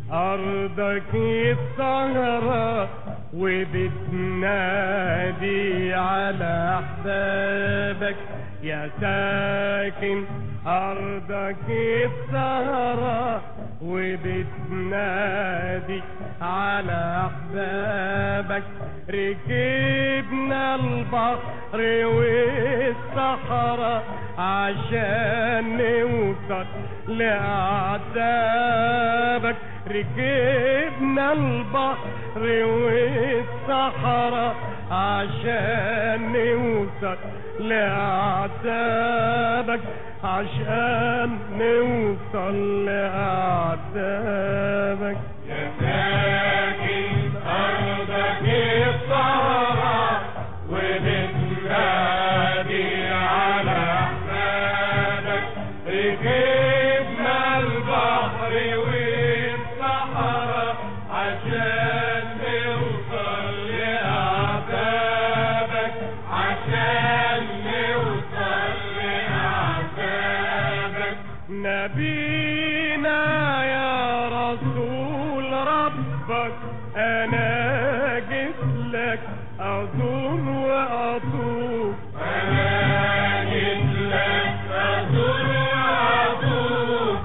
أرضك السهرة وبتنادي على أحبابك يا ساكن أرضك السهرة وبتنادي على أحبابك ركبنا البحر والصحراء عشان نوصل لأعتابك ركبنا البحر والصحراء عشان نوصل لأعتابك عشان نوصل لأعتابك يا ساكن أرضك الصحراء وبتنادي على أحبابك ركبنا البحر والصحراء عشان نوصل لأعتابك عشان نوصل لأعتابك نبينا يا رسول ربك انا جيت لك ازور واطوف أنا جيت لك أزور وأطوف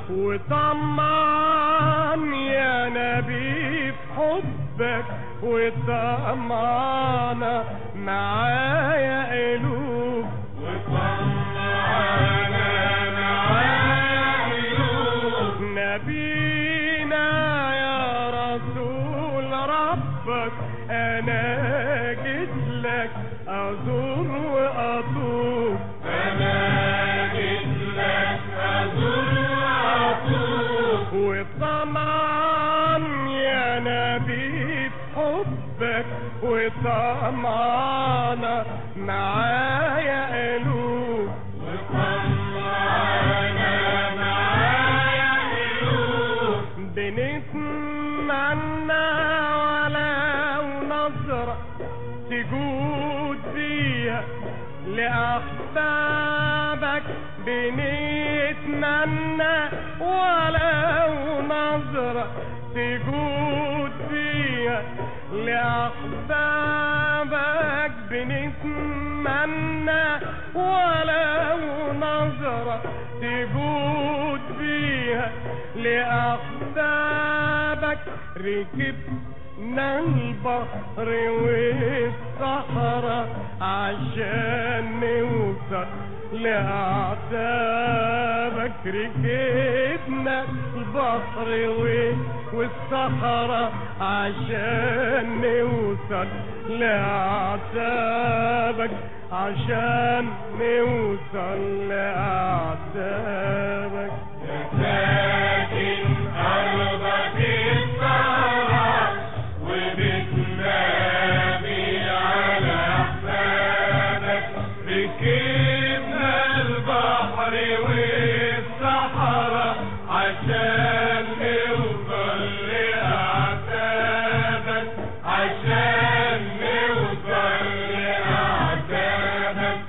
وطمعان يا نبي في حبك وطمعنا معايا الوف وطمعنا معاك قلوب نبينا يا رسول ربك انا جيت لك ازور واطوف أنا جيت لك أزور وأطوف وطمعا يا نبي في حبك وطمعنا معايا قلوب وطمعنا معاك قلوب بنتمنى ولو نظرة تجود فيها لأحبابك بنتمنى ولو نظرة تجود فيها لأحبابك بنتمنى ولو نظرة تجود فيها لأحبابك ركبنا البحر والصحراء عشان نوصل لأعتابك ركبنا البحر و- والصحراء عشان نوصل لأعتابك عشان نوصل لأعتابك يا ساكن أرضك الصحراء وبتنادي على أحبابك ركبنا البحر والصحراء عشان نوصل لأعتابك عشان نوصل لأعتابك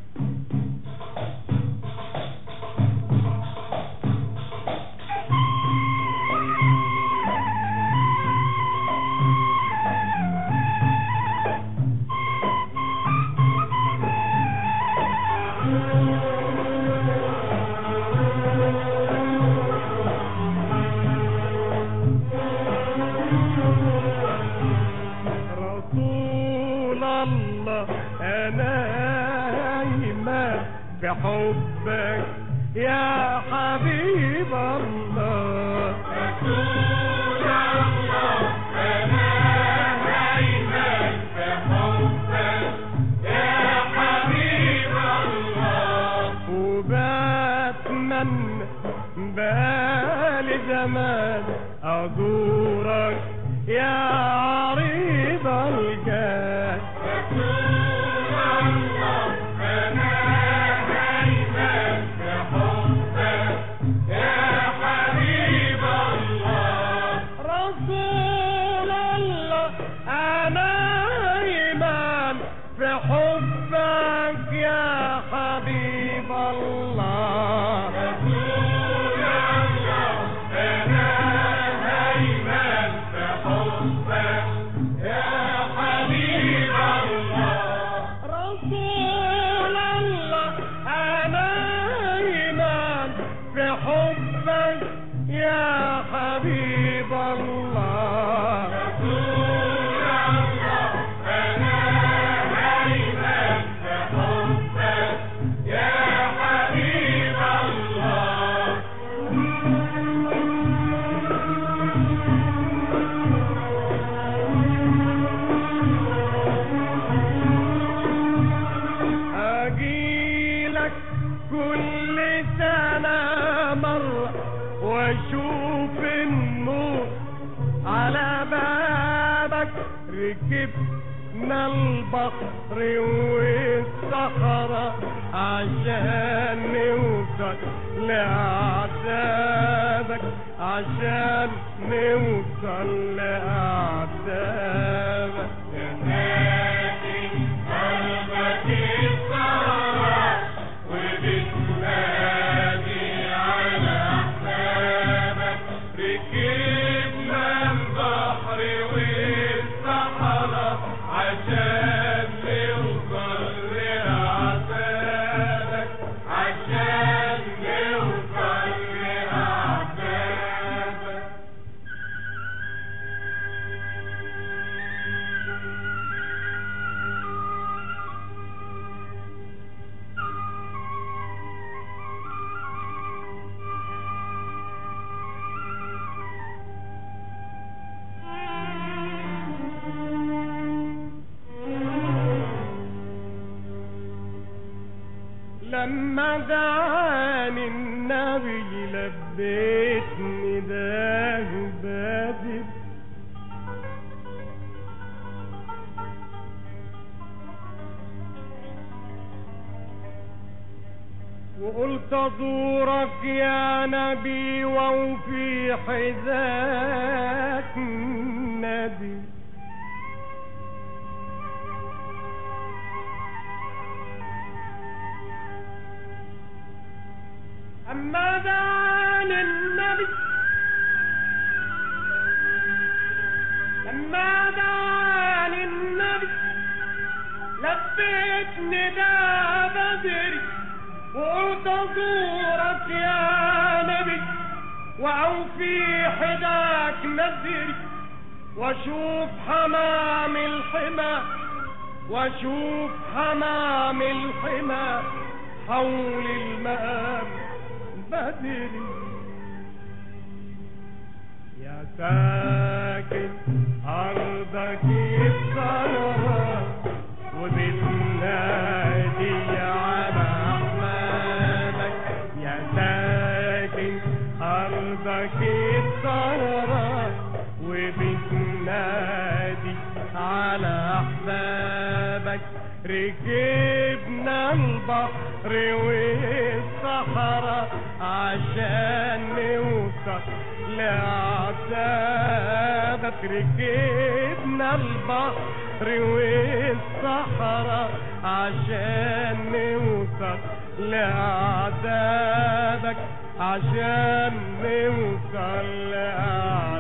رسول الله انا ايمن بحبك يا حبيب الله رسول الله أنا هيمن بحبك يا حبيب الله وبتمنى بقالي زمان ازورك يا عريض الجاه رسول الله أنا هيمن بحبك يا حبيب الله رسول الله انا ايمان في حبك يا حبيب الله رسول الله أنا هيمن ركبنا البحر والصحراء عشان نوصل لأعتابك عشان نوصل لأعتابك لما دعاني النبي لبيت نداه بادر وقلت ازورك يا نبي وفي حذاك نبي أما دان النبي لما دان النبي لبيت نداء بدري وقلت أزورك يا نبي وأوفي حداك نذري واشوف حمام الحمى واشوف حمام الحمى حول المقام بدري يا ساكن أرضك الثرى وبالنادي على أحمامك يا ساكن أرضك الثرى وبالنادي على أحبابك ركبنا البحر والصحراء عشان نوصل لعذابك ركبنا البحر والصحراء عشان نوصل لعذابك عشان نوصل لعذابك